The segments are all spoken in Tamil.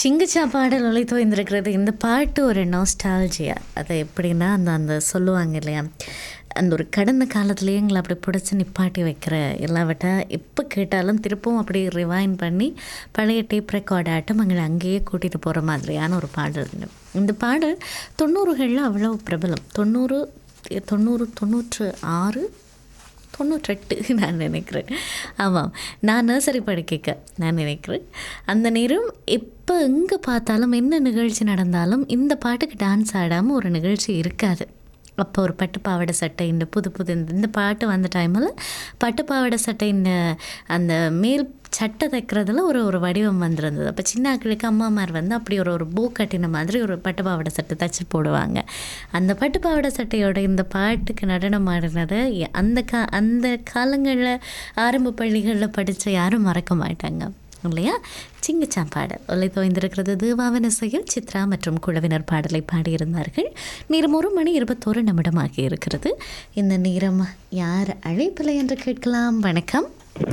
சிங்கச்சா பாடல் ஒளி தோய்ந்திருக்கிறது இந்த பாட்டு ஒரு நாஸ்டாலஜியா அது எப்படின்னா அந்த அந்த சொல்லுவாங்க இல்லையா அந்த ஒரு கடந்த காலத்துலேயே எங்களை அப்படி பிடிச்சி நிப்பாட்டி வைக்கிற எல்லாவற்ற எப்போ கேட்டாலும் திருப்பவும் அப்படி ரிவைன் பண்ணி பழைய டேப் ரெக்கார்ட் ஆட்டம் எங்களை அங்கேயே கூட்டிகிட்டு போகிற மாதிரியான ஒரு பாடல் இது. இந்த பாடல் தொண்ணூறுகளில் அவ்வளோ பிரபலம் தொண்ணூறு தொண்ணூறு தொண்ணூற்று ஆறு தொண்ணூற்றெட்டு நான் நினைக்கிறேன் ஆமாம் நான் நர்சரி படிக்க நான் நினைக்கிறேன் அந்த நேரம் எப்போ எங்கே பார்த்தாலும் என்ன நிகழ்ச்சி நடந்தாலும் இந்த பாட்டுக்கு டான்ஸ் ஆடாமல் ஒரு நிகழ்ச்சி இருக்காது அப்போ ஒரு பட்டுப்பாவாடை சட்டை இந்த புது புது இந்த இந்த பாட்டு வந்த டைமில் பட்டுப்பாவாடை சட்டை இந்த அந்த மேல் சட்டை தைக்கிறதுல ஒரு ஒரு வடிவம் வந்திருந்தது அப்போ சின்ன ஆக்களுக்கு அம்மாமார் வந்து அப்படி ஒரு ஒரு பூ கட்டின மாதிரி ஒரு பட்டுப்பாவாடை சட்டை தைச்சி போடுவாங்க அந்த பட்டுப்பாவாடை சட்டையோட இந்த பாட்டுக்கு நடனம் ஆடினதை எ- அந்த கா அந்த காலங்களில் ஆரம்ப பள்ளிகளில் படித்த யாரும் மறக்க மாட்டாங்க இல்லையா சிங்கச்சாம் பாடல் ஒலை தோய்ந்திருக்கிறது தீபாவன செயல் சித்ரா மற்றும் குழுவினர் பாடலை பாடியிருந்தார்கள் நேரம் ஒரு மணி இருபத்தோரு நிமிடமாகி இருக்கிறது இந்த நேரம் யார் அழைப்பில்லை என்று கேட்கலாம் வணக்கம்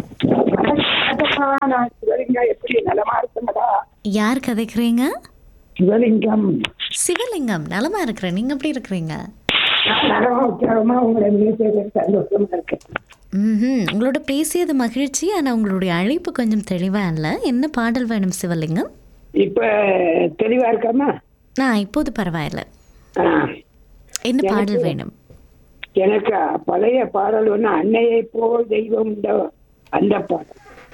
வணக்கம்மா, நான் சிவலிங்கம் எப்படி நலமா இருக்குங்கடா யார் கதைக்கிறீங்க சிவலிங்கம் சிவலிங்கம் நலமா இருக்கிறேன் நீங்க எப்படி இருக்கிறீங்க நான் நலமா உற்சாகமா உங்களை பேசுறது சந்தோஷமா இருக்கேன் ம் உங்களோட பேசியது மகிழ்ச்சி ஆனால் உங்களுடைய அழைப்பு கொஞ்சம் தெளிவாக இல்லை என்ன பாடல் வேணும் சிவலிங்கம் இப்ப தெளிவா இருக்காமா நான் இப்போது பரவாயில்ல ஆ, என்ன பாடல் வேணும் எனக்கு பழைய பாடல் ஒண்ணு அன்னையை போல் தெய்வம் உண்டோ அந்த பாடல்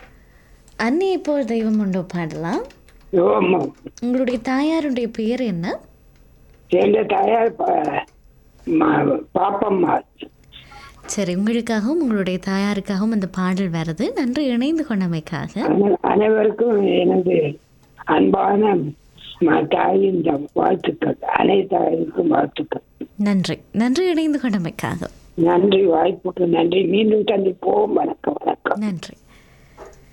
அன்னி இப்போ தெய்வம் உண்டோ பாடலாம் ஓமா உங்களுடைய தாயாருடைய பெயர் என்ன எந்த தாயார் பா- மா- பாப்பம்மா சரி உங்களுக்காகவும் உங்களுடைய தாயாருக்காகவும் அந்த பாடல் வருது நன்றி இணைந்து கொண்டமைக்காக அன- அனைவருக்கும் எனது அன்பான ம- தாயின் த- வாழ்த்துக்கள் அனை தாயிருக்கும் வாழ்த்துக்கள் நன்றி நன்றி இணைந்து கொண்டமைக்காக நன்றி வாய்ப்புக்கு நன்றி மீண்டும் சந்திப்போம் வணக்கம் வணக்கம் நன்றி